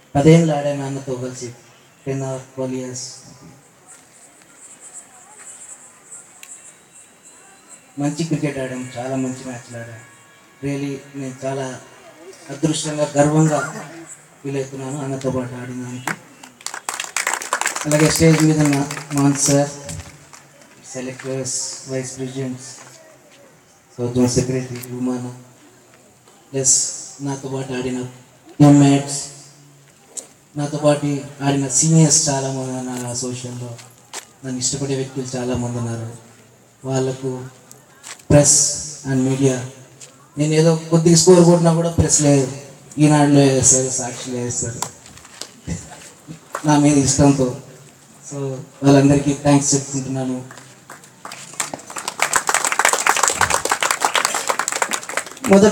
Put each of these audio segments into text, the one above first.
పదేళ్ళు ఆడాను అన్నతో కలిసి టెన్ ఆర్ ట్వెల్వ్ ఇయర్స్ మంచి క్రికెట్ ఆడాం చాలా మంచి మ్యాచ్లు ఆడాం రియలీ నేను చాలా అదృష్టంగా గర్వంగా ఫీల్ అవుతున్నాను అన్నతో పాటు ఆడిన దానికి అలాగే స్టేజ్ మీద ఉన్న మాన్ sir selectors vice presidents so zone secretary ఉమాన ప్లస్ నాతో పాటు ఆడిన టీమ్మేట్స్ నాతో పాటు ఆడిన సీనియర్స్ చాలామంది ఉన్నారు అసోసియేషన్లో నన్ను ఇష్టపడే వ్యక్తులు చాలామంది ఉన్నారు వాళ్ళకు ప్రెస్ అండ్ మీడియా నేను ఏదో కొద్దిగా స్కోర్ కొట్టినా కూడా ప్రెస్ లేదు ఈనాడులో వేస్తారు సాక్షిలో వేస్తారు నా మీద ఇష్టంతో సో వాళ్ళందరికీ థ్యాంక్స్ చెప్పుకుంటున్నాను మొదట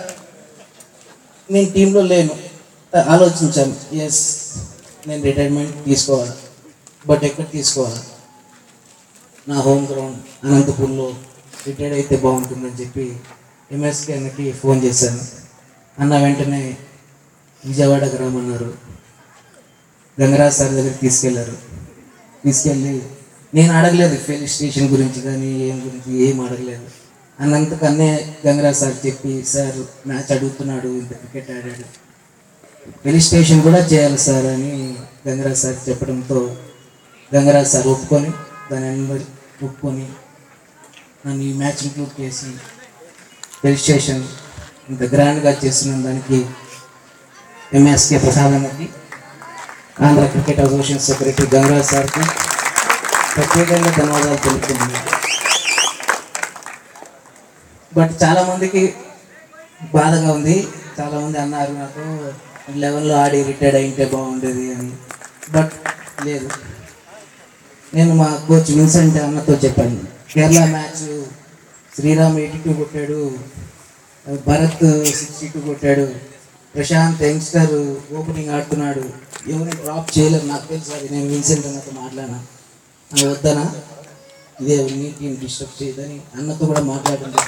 నేను టీంలో లేను ఆలోచించాను ఎస్ నేను రిటైర్మెంట్ తీసుకోవాలి బట్ ఎక్కడ తీసుకోవాలి నా హోమ్ గ్రౌండ్ అనంతపూర్లో రిటైర్డ్ అయితే బాగుంటుందని చెప్పి ఎంఎస్కే అన్నకి ఫోన్ చేశాను అన్న వెంటనే విజయవాడకు రమ్మన్నారు గంగరాజ్ సార్ దగ్గరికి తీసుకెళ్లారు తీసుకెళ్ళి నేను అడగలేదు ఫెయిల్ స్టేషన్ గురించి కానీ ఏం గురించి ఏం అడగలేదు అన్నంతకన్నే గంగరాజ్ సార్ చెప్పి సార్ మ్యాచ్ అడుగుతున్నాడు ఇంత క్రికెట్ ఆడాడు స్టేషన్ కూడా చేయాలి సార్ అని గంగరాజ్ సార్ చెప్పడంతో గంగరాజ్ సార్ ఒప్పుకొని దాని అందరి ఒప్పుకొని నన్ను ఈ మ్యాచ్ ఇంక్లూడ్ చేసి రిజిస్ట్రేషన్ ఇంత గ్రాండ్గా చేస్తున్న దానికి ఎంఎస్కే ప్రసాద్ అన్నకి Andhra cricket association secretary Gangaraj సార్కి ప్రత్యేకంగా ధన్యవాదాలు తెలుపుతున్నాను బట్ చాలా మందికి బాధగా ఉంది చాలా మంది అన్నారు నాకు లెవెన్లో ఆడి రిటైర్డ్ అయింటే బాగుండేది అని బట్ లేదు నేను మా కోచ్ విన్సెంట్ అన్నతో చెప్పాను Kerala match Sriram eighty two కొట్టాడు భరత్ సిక్స్టీ టూ కొట్టాడు ప్రశాంత్ యంగ్స్టర్ ఓపెనింగ్ ఆడుతున్నాడు ఎవరిని డ్రాప్ చేయలేరు నాకు తెలుసు అది నేను విన్సెంట్ అన్నతో మాట్లాడినా అని వద్దనా ఇదే నీ టీం డిస్టర్బ్ చేయదని అన్నతో కూడా మాట్లాడుతున్నాను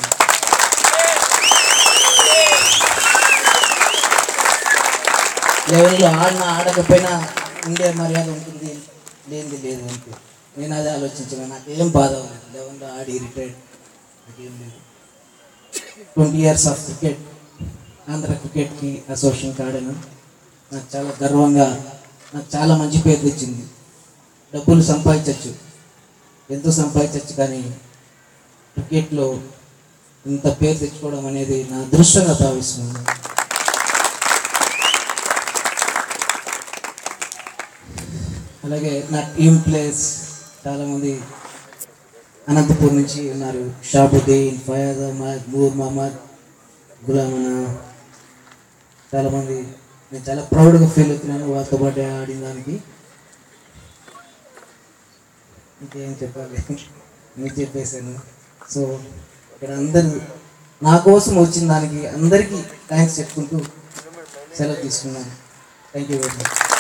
లెవెల్లో ఆడినా ఆడకపోయినా ఉండే మర్యాద ఉంటుంది లేనిది లేదు అంతే నేను అదే ఆలోచించిన నాకేం బాధ లేదు లెవెన్లో ఆడి రిటైర్డ్ నాకేం లేదు twenty years of cricket Andhra క్రికెట్కి అసోసియేషన్కి ఆడాను నాకు చాలా గర్వంగా నాకు చాలా మంచి పేరు తెచ్చింది డబ్బులు సంపాదించవచ్చు ఎంతో సంపాదించవచ్చు కానీ క్రికెట్లో ఇంత పేరు తెచ్చుకోవడం అనేది నా అదృష్టంగా భావిస్తున్నాను అలాగే నా టీమ్ ప్లేయర్స్ చాలామంది అనంతపూర్ నుంచి ఉన్నారు షాబుద్దీన్ ఫయాజ్ అహ్మద్ నూర్ మహమ్మద్ గులామన చాలామంది నేను చాలా ప్రౌడ్గా ఫీల్ అవుతున్నాను వాళ్ళతో పాటు ఆడిన దానికి ఇంకేం చెప్పాలి నేను చెప్పేశాను సో ఇక్కడ అందరూ నా కోసం వచ్చిన దానికి అందరికీ థ్యాంక్స్ చెప్పుకుంటూ సెలవు తీసుకున్నాను థ్యాంక్ యూ వెరీ మచ్